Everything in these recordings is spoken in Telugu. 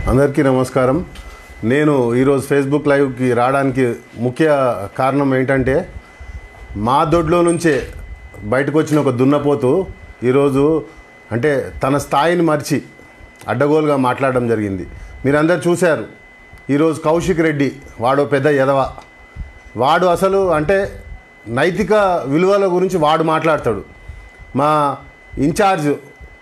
అందరికీ నమస్కారం నేను ఈరోజు ఫేస్బుక్ లైవ్కి రావడానికి ముఖ్య కారణం ఏంటంటే మా దొడ్లో నుంచే బయటకు వచ్చిన ఒక దున్నపోతు ఈరోజు అంటే తన స్థాయిని మర్చి అడ్డగోలుగా మాట్లాడడం జరిగింది మీరందరూ చూశారు ఈరోజు కౌశిక్ రెడ్డి వాడు పెద్ద ఎదవ వాడు అసలు అంటే నైతిక విలువల గురించి వాడు మాట్లాడతాడు మా ఇన్ఛార్జ్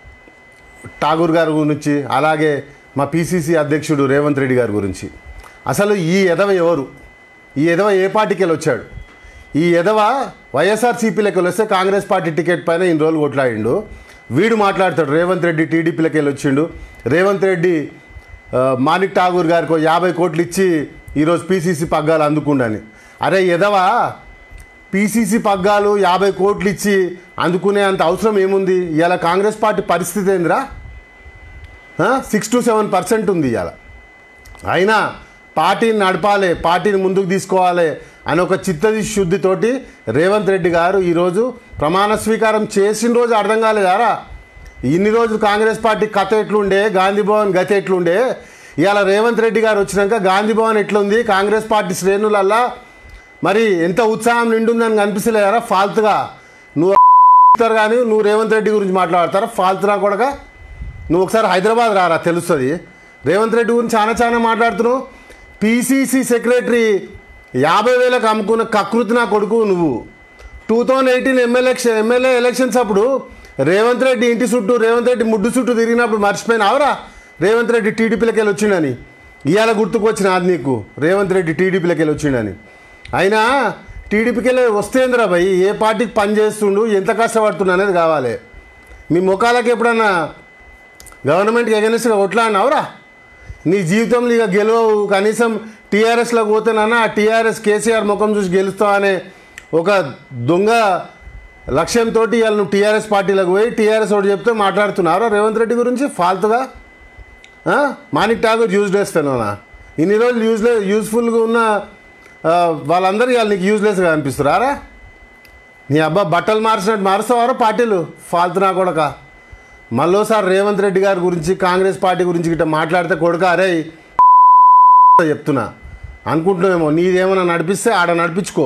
ఠాగూర్ గారి గురించి అలాగే మా పిసిసి అధ్యక్షుడు రేవంత్ రెడ్డి గారి గురించి అసలు ఈ ఎదవ ఎవరు ఈ ఎదవ ఏ పార్టీకి వెళ్ళి వచ్చాడు ఈ ఎదవ వైఎస్ఆర్సీపీలోకి వెళ్ళి వస్తే కాంగ్రెస్ పార్టీ టికెట్ పైన ఇన్ని రోజులు కొట్లాడిండు వీడు మాట్లాడతాడు రేవంత్ రెడ్డి టీడీపీలోకి వెళ్ళి వచ్చిండు రేవంత్ రెడ్డి ఆ, మాణిక్ ఠాగూర్ గారికి ఓ యాభై కోట్లు ఇచ్చి ఈరోజు పీసీసీ పగ్గాలు అందుకుండని అరే ఎదవా పీసీసీ పగ్గాలు యాభై కోట్లు ఇచ్చి అందుకునే అంత అవసరం ఏముంది ఇవాళ కాంగ్రెస్ పార్టీ పరిస్థితి ఏందిరా సిక్స్ టు సెవెన్ పర్సెంట్ ఉంది ఇవాళ అయినా పార్టీని నడపాలి పార్టీని ముందుకు తీసుకోవాలి అని ఒక చిత్తది శుద్ధితోటి రేవంత్ రెడ్డి గారు ఈరోజు ప్రమాణ స్వీకారం చేసిన రోజు అర్థం కాలేదారా ఇన్ని రోజులు కాంగ్రెస్ పార్టీ కథ ఎట్లుండే గాంధీ భవన్ గతి ఎట్లుండే ఇవాళ రేవంత్ రెడ్డి గారు వచ్చినాక గాంధీ భవన్ ఎట్లుంది కాంగ్రెస్ పార్టీ శ్రేణులల్లా మరి ఎంత ఉత్సాహం నిండుందని కనిపిస్తలేదారా ఫాల్తుగా నువ్వు చెప్తారు కానీ నువ్వు రేవంత్ రెడ్డి గురించి మాట్లాడతారా ఫాల్తురా కొడక నువ్వు ఒకసారి హైదరాబాద్ రారా తెలుస్తుంది రేవంత్ రెడ్డి గురించి చాలా చాలా మాట్లాడుతున్నావు పీసీసీ సెక్రటరీ యాభై వేలకు అమ్ముకున్న కకృతి నా కొడుకు నువ్వు two thousand eighteen MLA MLA elections అప్పుడు రేవంత్ రెడ్డి ఇంటి చుట్టూ రేవంత్ రెడ్డి ముడ్డు చుట్టూ తిరిగినప్పుడు మర్చిపోయినావురా రేవంత్ రెడ్డి టీడీపీలోకి వెళ్ళి వచ్చిండని ఇవాళ గుర్తుకు వచ్చిన అది నీకు రేవంత్ రెడ్డి టీడీపీలోకి వెళ్ళి వచ్చిండని అయినా టీడీపీకి వెళ్ళి వస్తేంద్రా భయ్ ఏ పార్టీకి పని చేస్తుండు ఎంత కష్టపడుతుండు అనేది కావాలి మీ ముఖాలకు ఎప్పుడన్నా గవర్నమెంట్కి ఎగనెస్ట్గా కొట్లాడినావురా నీ జీవితంలో ఇక గెలవవు కనీసం టీఆర్ఎస్లో పోతేనన్నా ఆ టీఆర్ఎస్ కేసీఆర్ ముఖం చూసి గెలుస్తావు అనే ఒక దొంగ లక్ష్యంతో ఇవాళ నువ్వు టీఆర్ఎస్ పార్టీలకు పోయి టీఆర్ఎస్ ఒకటి చెప్తే మాట్లాడుతున్నావురా రేవంత్ రెడ్డి గురించి ఫాల్తుగా ఆ? మాణిక్ ఠాగూర్ యూజ్లెస్ ఫెనోనా ఇన్ని రోజులు యూజ్లెస్ యూస్ఫుల్గా ఉన్న ఆ, వాళ్ళందరూ ఇవాళ నీకు యూజ్లెస్గా అనిపిస్తున్నారా నీ అబ్బా బట్టలు మార్చినట్టు మారుస్తావారా పార్టీలు ఫాల్తు నా కొడక మళ్ళోసారి రేవంత్ రెడ్డి గారి గురించి కాంగ్రెస్ పార్టీ గురించి గిట్ట మాట్లాడితే కొడుక అరే చెప్తున్నా అనుకుంటున్నామేమో నీదేమైనా నడిపిస్తే ఆడ నడిపించుకో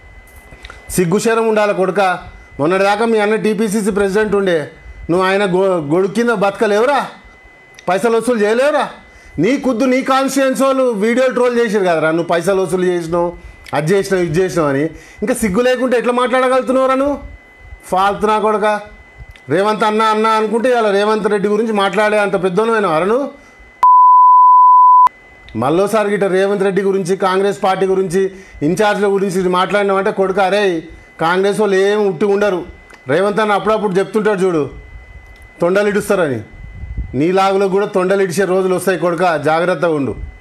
సిగ్గుశరం ఉండాలి కొడుక మొన్నటిదాకా మీ అన్న టీపీసీసీ ప్రెసిడెంట్ ఉండే నువ్వు ఆయన గొ గొడుగు కింద బతకలేవురా పైసలు వసూలు చేయలేవురా నీ కుద్దు నీ కాన్స్టిట్యున్స్ వాళ్ళు వీడియో ట్రోల్ చేసారు కదరా నువ్వు పైసలు వసూలు చేసినావు అది చేసినావు ఇది చేసినావు అని ఇంకా సిగ్గు లేకుంటే ఎట్లా మాట్లాడగలుగుతున్నావురా నువ్వు ఫాల్తు నా కొడక రేవంత్ అన్న అన్న అనుకుంటే ఇలా రేవంత్ రెడ్డి గురించి మాట్లాడే అంత పెద్దోనమైన వరను మళ్ళోసారి గిట్ట రేవంత్ రెడ్డి గురించి కాంగ్రెస్ పార్టీ గురించి ఇన్ఛార్జ్ల గురించి మాట్లాడినామంటే కొడుకు అరే కాంగ్రెస్ వాళ్ళు ఏం ఉట్టి ఉండరు రేవంత్ అన్న అప్పుడప్పుడు చెప్తుంటాడు చూడు తొండలు ఇడుస్తారని నీ లాగులో కూడా తొండలు ఇడిచే రోజులు వస్తాయి కొడుక జాగ్రత్తగా ఉండు